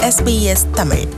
SBS Tamil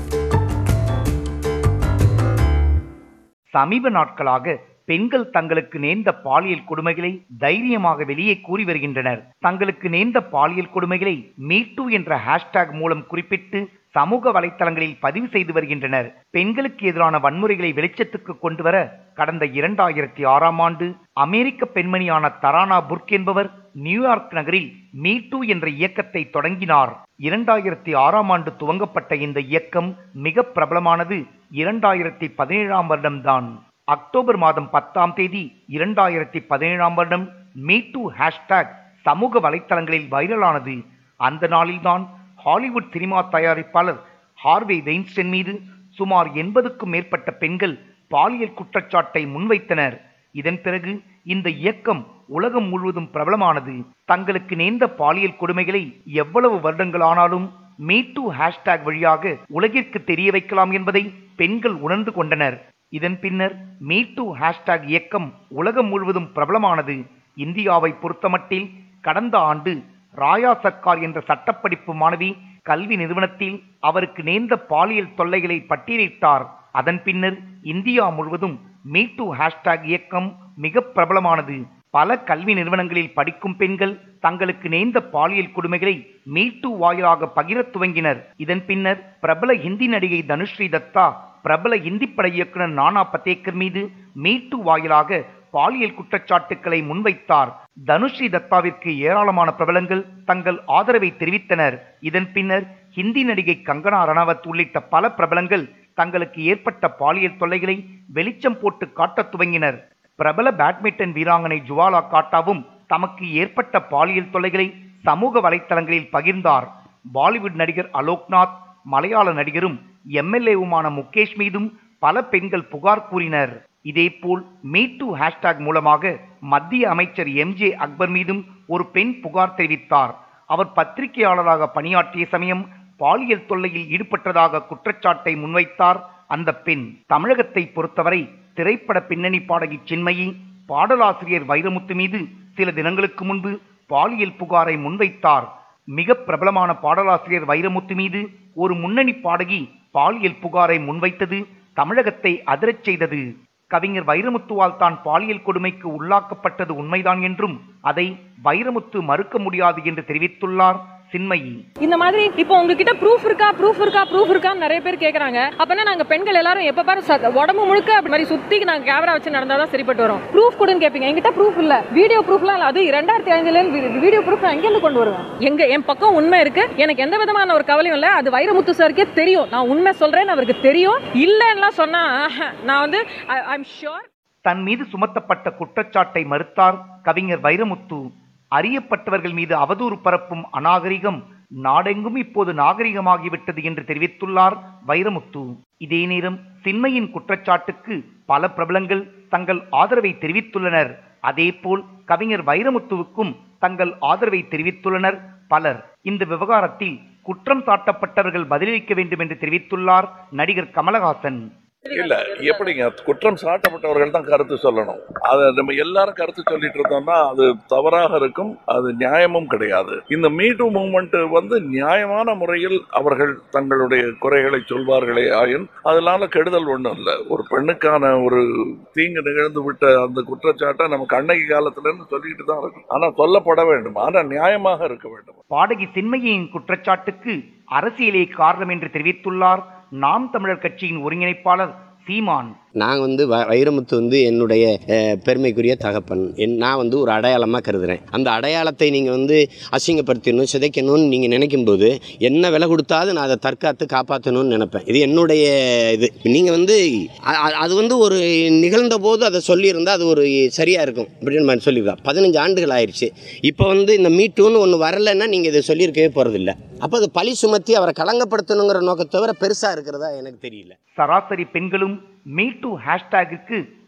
சமீப நாட்களாக பெண்கள் தங்களுக்கு நேர்ந்த பாலியல் கொடுமைகளை தைரியமாக வெளியே கூறி வருகின்றனர் தங்களுக்கு நேர்ந்த பாலியல் கொடுமைகளை மீட்டு என்ற ஹேஷ்டேக் மூலம் குறிப்பிட்டு சமூக வலைத்தளங்களில் பதிவு செய்து வருகின்றனர் பெண்களுக்கு எதிரான வன்முறைகளை வெளிச்சத்துக்கு கொண்டு வர கடந்த இரண்டாயிரத்தி ஆறாம் ஆண்டு அமெரிக்க பெண்மணியான தரானா புர்க் என்பவர் நியூயார்க் நகரில் மீட்டு என்ற இயக்கத்தை தொடங்கினார் இரண்டாயிரத்தி ஆறாம் ஆண்டு துவங்கப்பட்ட இந்த இயக்கம் மிக பிரபலமானது இரண்டாயிரத்தி பதினேழாம் வருடம்தான் அக்டோபர் மாதம் பத்தாம் தேதி இரண்டாயிரத்தி பதினேழாம் வருடம் மீட்டு ஹேஷ்டேக் சமூக வலைத்தளங்களில் வைரலானது அந்த நாளில்தான் ஹாலிவுட் சினிமா தயாரிப்பாளர் ஹார்வே வெயின்ஸ்டன் மீது சுமார் எண்பதுக்கும் மேற்பட்ட பெண்கள் பாலியல் குற்றச்சாட்டை முன்வைத்தனர் இதன் பிறகு இந்த இயக்கம் உலகம் முழுவதும் பிரபலமானது தங்களுக்கு நேர்ந்த பாலியல் கொடுமைகளை எவ்வளவு வருடங்களானாலும் மீட்டு ஹேஷ்டேக் வழியாக உலகிற்கு தெரிய வைக்கலாம் என்பதை பெண்கள் உணர்ந்து கொண்டனர் இதன் பின்னர் மீட்டு ஹேஷ்டேக் இயக்கம் உலகம் முழுவதும் பிரபலமானது இந்தியாவை பொறுத்தமட்டில் கடந்த ஆண்டு ராயா சர்க்கார் என்ற சட்டப்படிப்பு மாணவி கல்வி நிறுவனத்தில் அவருக்கு நேர்ந்த பாலியல் தொல்லைகளை பட்டியலிட்டார் அதன் பின்னர் இந்தியா முழுவதும் மீட்டு ஹேஷ்டேக் இயக்கம் மிக பிரபலமானது பல கல்வி நிறுவனங்களில் படிக்கும் பெண்கள் தங்களுக்கு நேர்ந்த பாலியல் கொடுமைகளை மீட்டு வாயிலாக பகிரத் துவங்கினர் இதன் பின்னர் பிரபல ஹிந்தி நடிகை தனுஸ்ரீ தத்தா பிரபல இந்தி பட இயக்குனர் நானா பதேக்கர் மீது மீட்டு வாயிலாக பாலியல் குற்றச்சாட்டுக்களை முன்வைத்தார் தனுஸ்ரீ தத்தாவிற்கு ஏராளமான பிரபலங்கள் தங்கள் ஆதரவை தெரிவித்தனர் இதன் பின்னர் ஹிந்தி நடிகை கங்கனா ரணவத் உள்ளிட்ட பல பிரபலங்கள் தங்களுக்கு ஏற்பட்ட பாலியல் தொல்லைகளை வெளிச்சம் போட்டு காட்டத் துவங்கினர் பிரபல பேட்மிண்டன் வீராங்கனை ஜுவாலா காட்டாவும் தமக்கு ஏற்பட்ட பாலியல் தொல்லைகளை சமூக வலைத்தளங்களில் பகிர்ந்தார் பாலிவுட் நடிகர் அலோக்நாத் மலையாள நடிகரும் எம்எல்ஏவுமான முகேஷ் மீதும் பல பெண்கள் புகார் கூறினர் இதேபோல் மீட்டு ஹேஷ்டேக் மூலமாக மத்திய அமைச்சர் எம்ஜே அக்பர் மீதும் ஒரு பெண் புகார் தெரிவித்தார் அவர் பத்திரிகையாளராக பணியாற்றிய சமயம் பாலியல் தொல்லையில் ஈடுபட்டதாக குற்றச்சாட்டை முன்வைத்தார் அந்த பெண் தமிழகத்தை பொறுத்தவரை திரைப்பட பின்னணி பாடகி சின்மயி பாடலாசிரியர் வைரமுத்து மீது சில தினங்களுக்கு முன்பு பாலியல் புகாரை முன்வைத்தார் மிக பிரபலமான பாடலாசிரியர் வைரமுத்து மீது ஒரு முன்னணி பாடகி பாலியல் புகாரை முன்வைத்தது தமிழகத்தை அதிரச் செய்தது கவிஞர் வைரமுத்துவால் தான் பாலியல் கொடுமைக்கு உள்ளாக்கப்பட்டது உண்மைதான் என்றும் அதை வைரமுத்து மறுக்க முடியாது என்று தெரிவித்துள்ளார் சின்மயி இந்த மாதிரி இப்போ உங்ககிட்ட ப்ரூஃப் இருக்கா ப்ரூஃப் இருக்கா ப்ரூஃப் இருக்கான்னு நிறைய பேர் கேக்குறாங்க அப்பனா நாங்க பெண்கள் எல்லாரும் எப்ப பாரு ச- உடம்பு முழுக்க அப்படி மாதிரி சுத்தி நாங்க கேமரா வச்சு நடந்தாதான் சரிப்பட்டு வரும் ப்ரூஃப் கொடுன்னு கேப்பீங்க என்கிட்ட ப்ரூஃப் இல்ல வீடியோ ப்ரூஃப்லாம் இல்ல அது ரெண்டாயிரத்தி ஐந்துல வீடியோ ப்ரூஃப் எங்க இருந்து கொண்டு வருவேன் எங்க என் பக்கம் உண்மை இருக்கு எனக்கு எந்த விதமான ஒரு கவலையும் இல்ல அது வைரமுத்து சாருக்கே தெரியும் நான் உண்மை சொல்றேன்னு அவருக்கு தெரியும் இல்லைன்னா சொன்னா ஆஹா, நான் வந்து ஐ எம் ஷுர் தன் மீது சுமத்தப்பட்ட குற்றச்சாட்டை மறுத்தார் கவிஞர் வைரமுத்து அறியப்பட்டவர்கள் மீது அவதூறு பரப்பும் அநாகரிகம் நாடெங்கும் இப்போது நாகரிகமாகிவிட்டது என்று தெரிவித்துள்ளார் வைரமுத்து இதே நேரம் சின்மையின் குற்றச்சாட்டுக்கு பல பிரபலங்கள் தங்கள் ஆதரவை தெரிவித்துள்ளனர் அதேபோல் கவிஞர் வைரமுத்துவுக்கும் தங்கள் ஆதரவை தெரிவித்துள்ளனர் பலர் இந்த விவகாரத்தில் குற்றம் சாட்டப்பட்டவர்கள் பதிலளிக்க வேண்டும் என்று தெரிவித்துள்ளார் நடிகர் கமலஹாசன் இல்ல எப்படிங்க குற்றம் சாட்டப்பட்டவர்கள் தான் கருத்து சொல்லணும் அதை நம்ம எல்லாரும் கருத்து சொல்லிட்டு இருந்தோம்னா அது தவறாக இருக்கும் அது நியாயமும் கிடையாது இந்த மீட்டு மூமெண்ட் வந்து நியாயமான முறையில் அவர்கள் தங்களுடைய குறைகளை சொல்வார்களே ஆயின் அதனால கெடுதல் ஒன்றும் இல்லை ஒரு பெண்ணுக்கான ஒரு தீங்கு நிகழ்ந்து விட்ட அந்த குற்றச்சாட்டை நமக்கு அன்னைக்கு காலத்துல இருந்து சொல்லிட்டு தான் இருக்கும் ஆனா சொல்லப்பட வேண்டும் ஆனா நியாயமாக இருக்க வேண்டும் பாடகி சின்மயியின் குற்றச்சாட்டுக்கு அரசியலே காரணம் என்று தெரிவித்துள்ளார் நாம் தமிழர் கட்சியின் ஒருங்கிணைப்பாளர் சீமான் நான் வந்து வ வைரமுத்து வந்து என்னுடைய அஹ், பெருமைக்குரிய தகப்பன் என் நான் வந்து ஒரு அடையாளமாக கருதுகிறேன் அந்த அடையாளத்தை நீங்கள் வந்து அசிங்கப்படுத்தணும் சிதைக்கணும்னு நீங்கள் நினைக்கும் போது என்ன விலை கொடுத்தாலும் நான் அதை தற்காத்து காப்பாற்றணும்னு நினைப்பேன் இது என்னுடைய இது நீங்கள் வந்து அ- அ- அது வந்து ஒரு நிகழ்ந்த போது அதை சொல்லியிருந்தால் அது ஒரு சரியாக இருக்கும் அப்படின்னு நான் சொல்லியிருக்கேன் பதினஞ்சு ஆண்டுகள் ஆயிடுச்சு இப்போ வந்து இந்த மீட்டுன்னு ஒன்று வரலைன்னா நீங்கள் இதை சொல்லியிருக்கவே போகிறதில்ல அப்போ அது பழி சுமத்தி அவரை களங்கப்படுத்தணுங்கிற நோக்கத்தை தவிர பெருசாக இருக்கிறதா எனக்கு தெரியல சராசரி பெண்களும் மீட்டு ஹேஷ்டேகிற்கு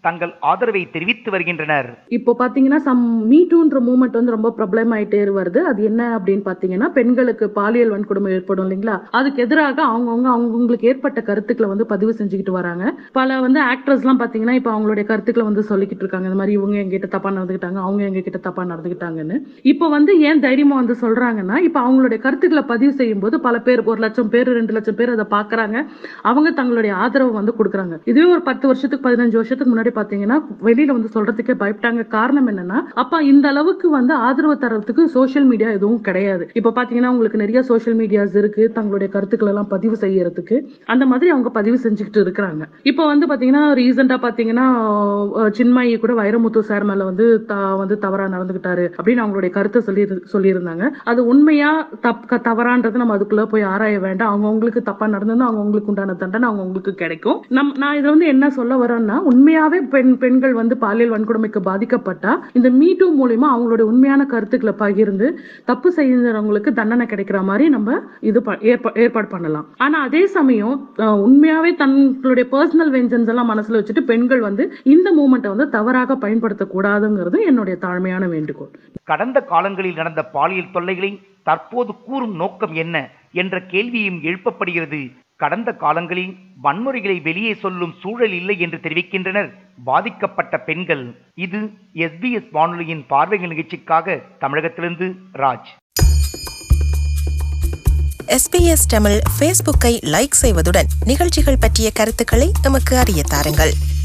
தங்கள் ஆதரவை தெரிவித்து வருகின்றனர் இப்போ பாத்தீங்கன்னா சம் மீட்டூன்ற மூமெண்ட் வந்து ரொம்ப ப்ராப்ளம் ஆயிட்டே வருது அது என்ன அப்படின்னு பாத்தீங்கன்னா பெண்களுக்கு பாலியல் வன்கொடுமை ஏற்படும் இல்லைங்களா அதுக்கு எதிராக அவங்கவுங்க அவங்கவுங்களுக்கு ஏற்பட்ட கருத்துக்களை வந்து பதிவு செஞ்சுக்கிட்டு வராங்க பல வந்து ஆக்ட்ரஸ் எல்லாம் பாத்தீங்கன்னா இப்போ அவங்களுடைய கருத்துக்களை வந்து சொல்லிக்கிட்டு இருக்காங்க இந்த மாதிரி இவங்க எங்கிட்ட தப்பா நடந்துக்கிட்டாங்க அவங்க எங்க கிட்ட தப்பா நடந்துக்கிட்டாங்கன்னு இப்போ வந்து ஏன் தைரியமா வந்து சொல்றாங்கன்னா இப்போ அவங்களுடைய கருத்துக்களை பதிவு செய்யும் போது பல பேர் ஒரு லட்சம் பேர் ரெண்டு லட்சம் பேர் அதை பாக்குறாங்க அவங்க தங்களுடைய ஆதரவு வந்து கொடுக்குறாங்க இதுவே ஒரு பத்து வருஷத்துக்கு பதினஞ்சு வருஷத்துக்கு முன்னாடி பாத்தீங்கன்னா வெளியில வந்து சொல்றதுக்கே பயப்பட்டாங்க காரணம் என்னன்னா அப்ப இந்த அளவுக்கு வந்து ஆதரவு தரத்துக்கு சோஷியல் மீடியா எதுவும் கிடையாது இப்ப பாத்தீங்கன்னா உங்களுக்கு நிறைய சோஷியல் மீடியாஸ் இருக்கு தங்களுடைய கருத்துக்களை எல்லாம் பதிவு செய்யறதுக்கு அந்த மாதிரி அவங்க பதிவு செஞ்சுக்கிட்டு இருக்கிறாங்க இப்போ வந்து பாத்தீங்கன்னா ரீசெண்டா பாத்தீங்கன்னா அஹ், சின்மயி கூட வைரமுத்து சார் மேல வந்து த- வந்து தவறா நடந்துகிட்டாரு அப்படின்னு அவங்களுடைய கருத்தை சொல்லி சொல்லியிருந்தாங்க அது உண்மையா தப் க- தவறான்றது நம்ம அதுக்குள்ள போய் ஆராய வேண்டாம் அவங்கவுங்களுக்கு தப்பா நடந்ததுன்னா அவங்கவுங்களுக்கு உண்டான தண்டனை அவங்கவுங்களுக்கு கிடைக்கும் நம் நான் இதுல வந்து என்ன சொல்ல வரேன்னா உண்மையாவே பெண் பெண்கள் வந்து பாலியல் வன்கொடுமைக்கு பாதிக்கப்பட்டா இந்த மீட்டு மூலியமா அவங்களுடைய உண்மையான கருத்துக்களை பகிர்ந்து தப்பு செய்யறவங்களுக்கு தண்டனை கிடைக்கிற மாதிரி நம்ம இது ப- ஏற்ப- ஏற்பாடு பண்ணலாம் ஆனா அதே சமயம் அஹ், உண்மையாவே தங்களுடைய பர்சனல் வெஞ்சன்ஸ் எல்லாம் மனசுல வச்சுட்டு பெண்கள் வந்து இந்த மூமெண்ட்டை வந்து தவறாக பயன்படுத்தக்கூடாதுங்கிறது என்னுடைய தாழ்மையான வேண்டுகோள் கடந்த காலங்களில் நடந்த பாலியல் தொல்லைகளை தற்போது கூறும் நோக்கம் என்ன என்ற கேள்வியும் எழுப்பப்படுகிறது கடந்த காலங்களில் வன்முறைகளை வெளியே சொல்லும் சூழல் இல்லை என்று தெரிவிக்கின்றனர் பாதிக்கப்பட்ட பெண்கள் இது எஸ்பிஎஸ் வானொலியின் பார்வைகள் நிகழ்ச்சிக்காக தமிழகத்திலிருந்து ராஜ் எஸ்பிஎஸ் தமிழ் ஃபேஸ்புக்கை லைக் செய்வதுடன் நிகழ்ச்சிகள் பற்றிய கருத்துக்களை எமக்கு அறிய தாருங்கள்